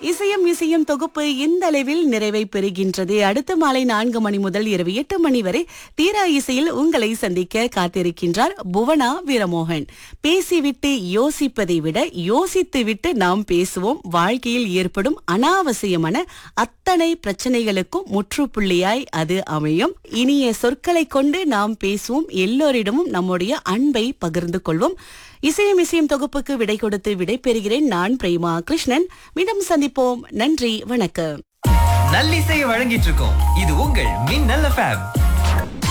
இசையும் இசையும் தொகுப்பு இந்த அளவில் நிறைவை பெறுகின்றது அடுத்த மாலை நான்கு மணி முதல் இரவு எட்டு மணி வரை தீரா இசையில் உங்களை சந்திக்க காத்திருக்கின்றார் புவனா வீரமோகன் பேசிவிட்டு யோசிப்பதை விட யோசித்து விட்டு நாம் பேசுவோம் வாழ்க்கையில் ஏற்படும் அனாவசியமான அத்தனை பிரச்சனைகளுக்கும் முற்றுப்புள்ளியாய் அது அமையும் இனிய சொற்களை கொண்டு நாம் பேசுவோம் எல்லோரிடமும் நம்முடைய அன்பை பகிர்ந்து கொள்வோம் இசையும் இசையும் தொகுப்புக்கு விடை கொடுத்து விடை பெறுகிறேன் நான் பிரேமா கிருஷ்ணன் மீண்டும் சந்திப்போம் நன்றி வணக்கம் நல்லிசையை வழங்கிட்டு இருக்கோம் இது உங்கள் மின்னல் எஃப்எம்